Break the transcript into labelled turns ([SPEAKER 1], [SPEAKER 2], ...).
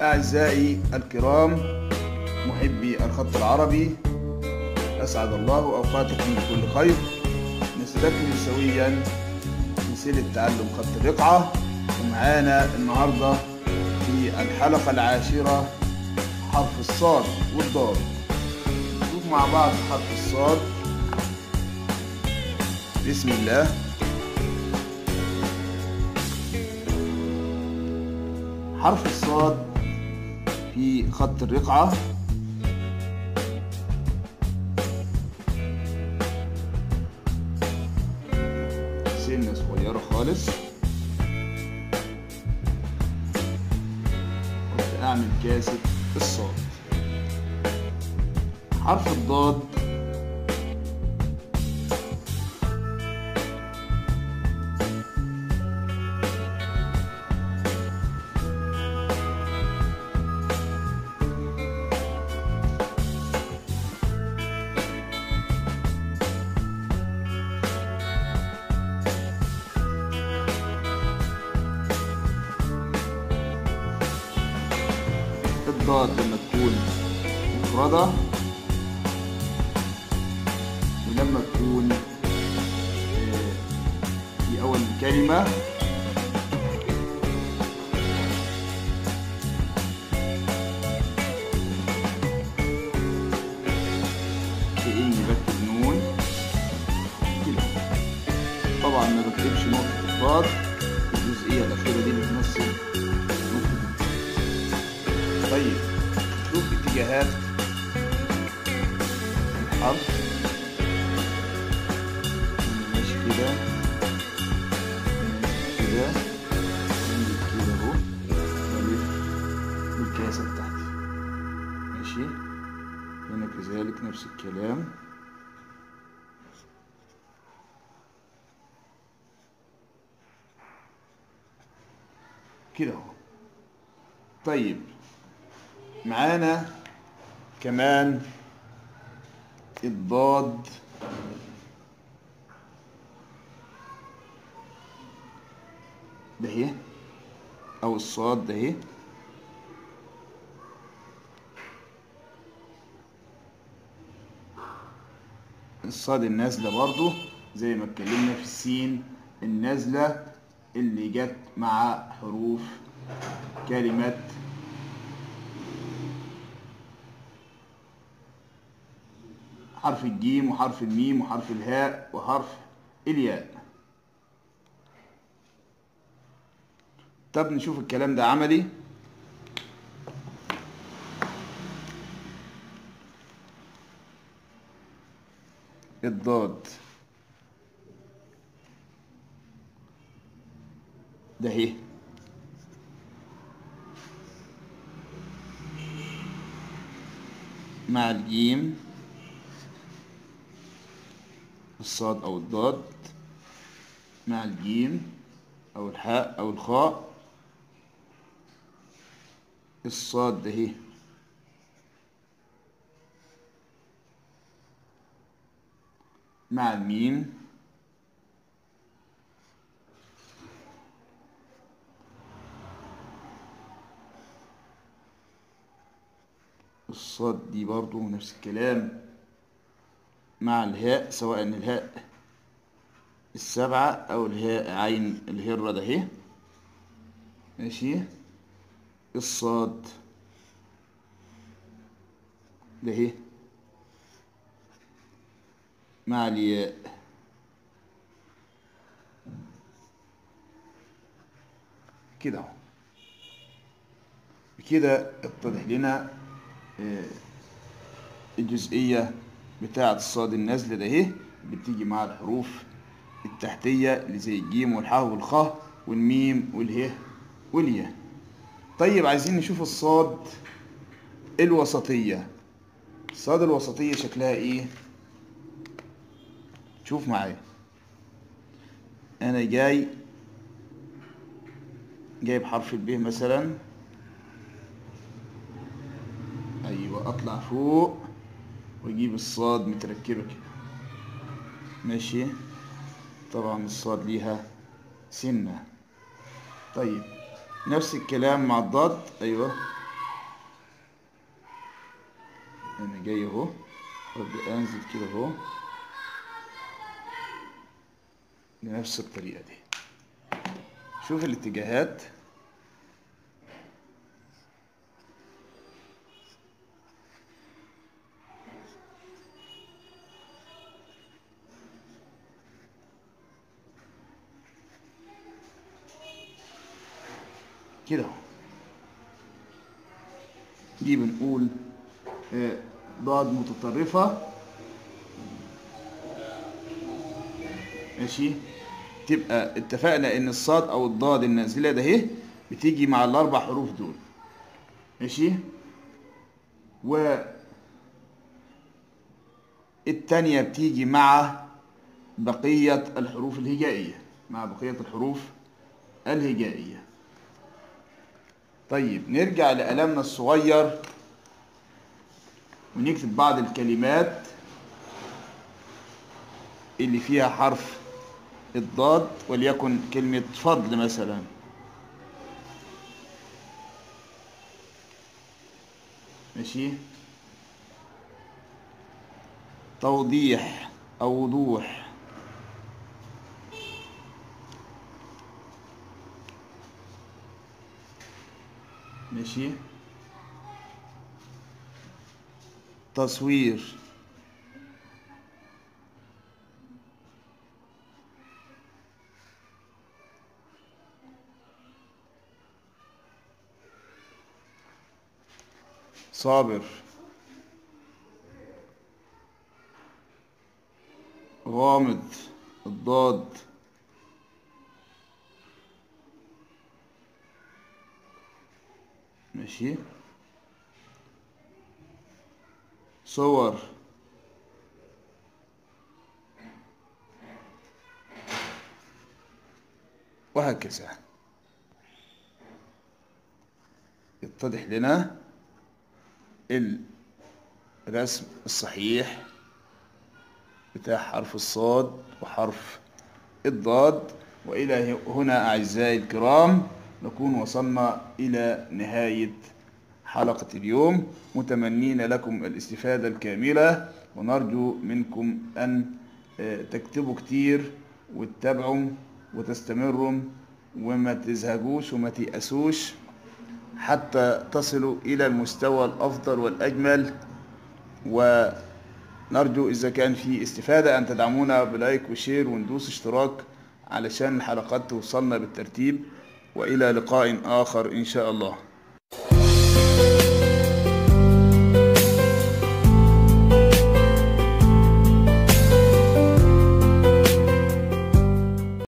[SPEAKER 1] أعزائي الكرام محبي الخط العربي أسعد الله أوقاتكم بكل خير نستكمل سويا سلسلة تعلم خط الرقعة ومعانا النهاردة في الحلقة العاشرة حرف الصاد والضاد نشوف مع بعض حرف الصاد بسم الله حرف الصاد في خط الرقعة سنة صغيرة خالص كنت أعمل كاسة الصاد حرف الضاد الضاد لما تكون مفردة ولما تكون آه، في أول الكلمة كأني بكتب نون كده طبعا ما بكتبش نقطة الضاد الجزئية الأخيرة دي اللي بتمثل نقطة طيب شوف اتجاهات الحرف ماشي كده كده ننزل كده اهو والف الكاسة بتاعتي ماشي هنا كذلك نفس الكلام كده اهو طيب معانا كمان الضاد ده اهي او الصاد ده اهي الصاد النازلة برضو زي ما اتكلمنا في السين النازلة اللي جت مع حروف كلمة حرف الجيم وحرف الميم وحرف الهاء وحرف الياء طب نشوف الكلام ده عملي الضاد ده اهي مع الجيم الصاد أو الضاد مع الجيم أو الحاء أو الخاء الصاد ده اهي مع الميم الصاد دي برضو نفس الكلام مع الهاء سواء الهاء السبعة أو الهاء عين الهرة ده اهي ماشي الصاد ده اهي مع الياء كده اهو بكده اتضح لنا آه، الجزئية بتاعة الصاد النازلة ده اهي بتيجي مع الحروف التحتية اللي زي الجيم والحاء والخاء والميم والهاء والياء طيب عايزين نشوف الصاد الوسطية الصاد الوسطية شكلها ايه شوف معايا انا جاي جايب حرف الب مثلا ايوه اطلع فوق واجيب الصاد متركبه كده ماشي طبعا الصاد ليها سنه طيب نفس الكلام مع الضاد ايوه جاي اهو وابدا انزل كده اهو بنفس الطريقه دي شوف الاتجاهات كده اهو دي بنقول آه، ضاد متطرفة ماشي تبقى اتفقنا ان الصاد او الضاد النازلة ده اهي بتيجي مع الاربع حروف دول ماشي و التانية بتيجي مع بقية الحروف الهجائية مع بقية الحروف الهجائية طيب نرجع لقلمنا الصغير ونكتب بعض الكلمات اللي فيها حرف الضاد وليكن كلمة فضل مثلا ماشي توضيح أو وضوح ماشي تصوير صابر غامض الضاد ماشي صور وهكذا يتضح لنا الرسم الصحيح بتاع حرف الصاد وحرف الضاد وإلى هنا أعزائي الكرام نكون وصلنا إلى نهاية حلقة اليوم متمنين لكم الاستفادة الكاملة ونرجو منكم أن آه، تكتبوا كتير وتتابعوا وتستمروا وما تزهقوش وما تيأسوش حتى تصلوا إلى المستوى الأفضل والأجمل ونرجو إذا كان في استفادة أن تدعمونا بلايك وشير وندوس اشتراك علشان الحلقات توصلنا بالترتيب وإلى لقاء آخر إن شاء الله